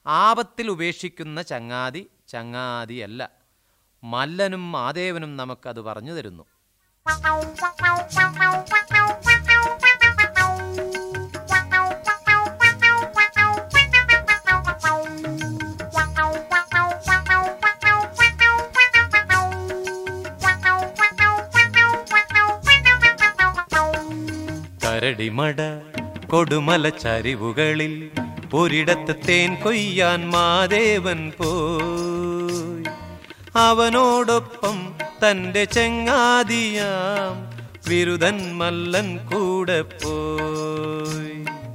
ആപത്തിൽ ഉപേക്ഷിക്കുന്ന ചങ്ങാതി ചങ്ങാതിയല്ല മല്ലനും മാദേവനും നമുക്കത് പറഞ്ഞു തരുന്നു കരടിമട കൊടുമല ചരിവുകളിൽ ഒരിടത്ത് തേൻ കൊയ്യാൻ മാദേവൻ പോയി അവനോടൊപ്പം തന്റെ ചെങ്ങാതിയാം വിരുദൻ മല്ലൻ കൂടെ പോയി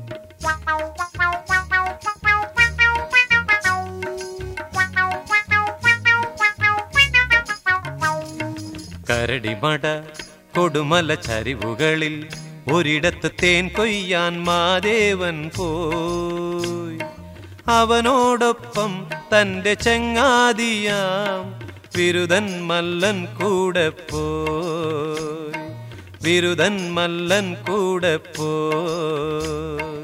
കരടിമട കൊടുമല ചരിവുകളിൽ ഒരിടത്ത് തേൻ കൊയ്യാൻ മാദേവൻ പോയി അവനോടൊപ്പം തന്റെ ചെങ്ങാതിയാം വിരുദൻ മല്ലൻ കൂടെ പോയി വിരുദൻ മല്ലൻ കൂടെ പോയി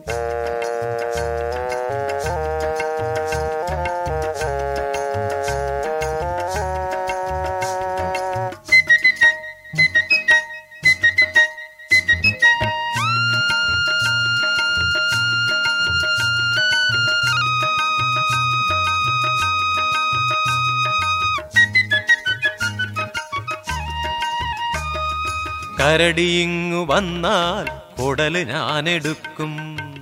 കരടിയിങ്ങു വന്നാൽ കുടല് ഞാനെടുക്കും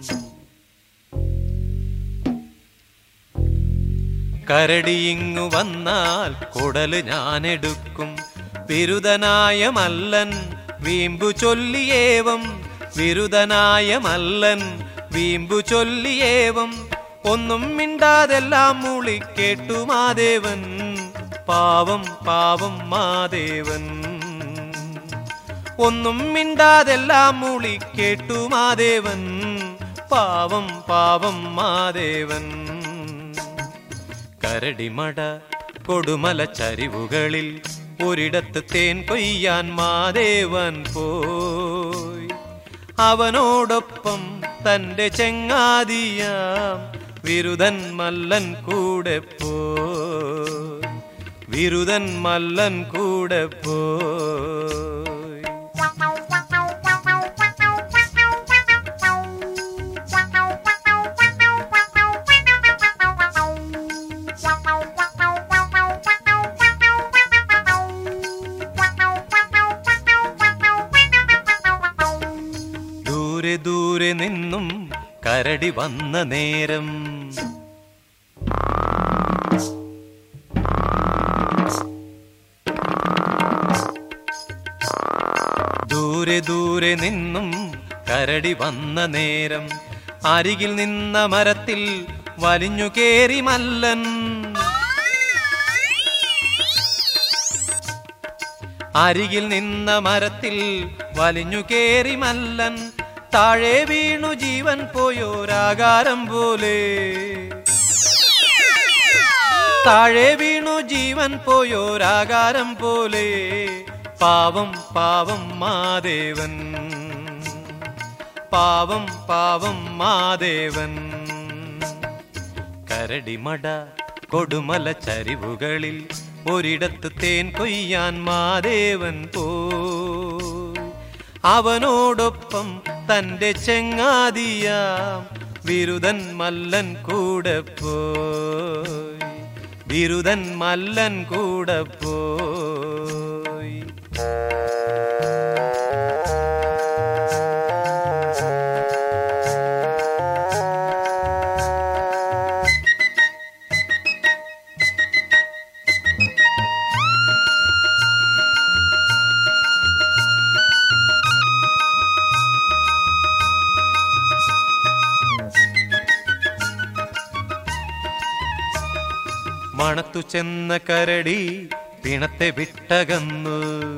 കരടിയിങ്ങു വന്നാൽ കുടല് ഞാനെടുക്കും വിരുദനായ മല്ലൻ വീമ്പു ചൊല്ലിയേവം വിരുദനായ മല്ലൻ വീമ്പു ചൊല്ലിയേവം ഒന്നും മിണ്ടാതെല്ലാം മൂളി കേട്ടു മാദേവൻ പാവം പാവം മാദേവൻ ഒന്നും മിണ്ടാതെല്ലാം മൂളി കേട്ടു മാദേവൻ പാവം പാവം മാദേവൻ കരടിമട കൊടുമല ചരിവുകളിൽ ഒരിടത്ത് തേൻ കൊയ്യാൻ മാദേവൻ പോയി അവനോടൊപ്പം തന്റെ ചെങ്ങാതിയാം വിരുദൻ മല്ലൻ കൂടെ പോയി വിരുദൻ മല്ലൻ കൂടെ പോയി ദൂരെ ദൂരെ നിന്നും കരടി വന്ന നേരം ദൂരെ ദൂരെ നിന്നും കരടി വന്ന നേരം അരികിൽ നിന്ന മരത്തിൽ വലിഞ്ഞു കേറി മല്ലൻ അരികിൽ നിന്ന മരത്തിൽ വലിഞ്ഞു കേറി മല്ലൻ താഴെ വീണു ജീവൻ പോയോരാകാരം പോലെ താഴെ വീണു ജീവൻ പോയോരാകാരം പോലെ പാവം പാവം മാദേവൻ പാവം പാവം മാദേവൻ കരടിമട കൊടുമല ചരിവുകളിൽ ഒരിടത്ത് തേൻ കൊയ്യാൻ മാദേവൻ പോയി അവനോടൊപ്പം തന്റെ ചെങ്ങാതിയാം വിരുദൻ മല്ലൻ കൂടെ പോയി വിരുദൻ മല്ലൻ കൂടെ പോയി മണത്തു ചെന്ന കരടി പിണത്തെ വിട്ടകന്നു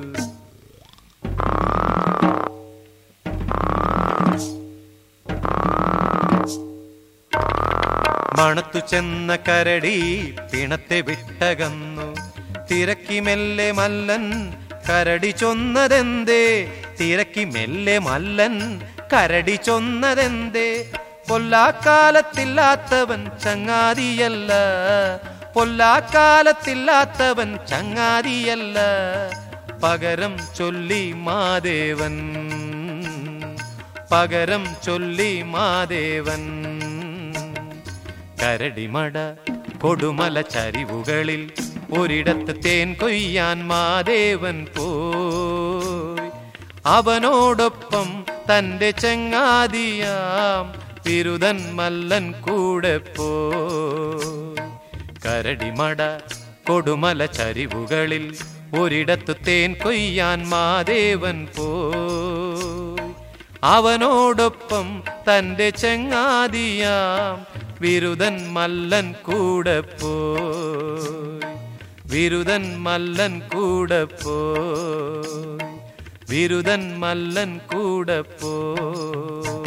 മണത്തു ചെന്ന കരടി പിണത്തെ വിട്ടകന്നു തിരക്കി മെല്ലെ മല്ലൻ കരടി ചൊന്നതെന്തേ തിരക്കി മെല്ലെ മല്ലൻ കരടി ചൊന്നതെന്തേ പൊല്ലാക്കാലത്തില്ലാത്തവൻ ചങ്ങാതിയല്ല പൊല്ലാക്കാലത്തില്ലാത്തവൻ ചങ്ങാതിയല്ല പകരം ചൊല്ലി മാദേവൻ പകരം ചൊല്ലി മാദേവൻ കരടിമട കൊടുമല ചരിവുകളിൽ ഒരിടത്ത് തേൻ കൊയ്യാൻ മാദേവൻ പോയി അവനോടൊപ്പം തന്റെ ചെങ്ങാതിയാം വിരുദൻ മല്ലൻ കൂടെ പോയി കരടിമട കൊടുമല ചരിവുകളിൽ ഒരിടത്ത് തേൻ കൊയ്യാൻ മാദേവൻ പോയി അവനോടൊപ്പം തന്റെ ചെങ്ങാതിയാം വിരുദൻ മല്ലൻ കൂടെ പോയി വിരുദൻ മല്ലൻ കൂടെ പോയി വിരുദൻ മല്ലൻ കൂടെ പോയി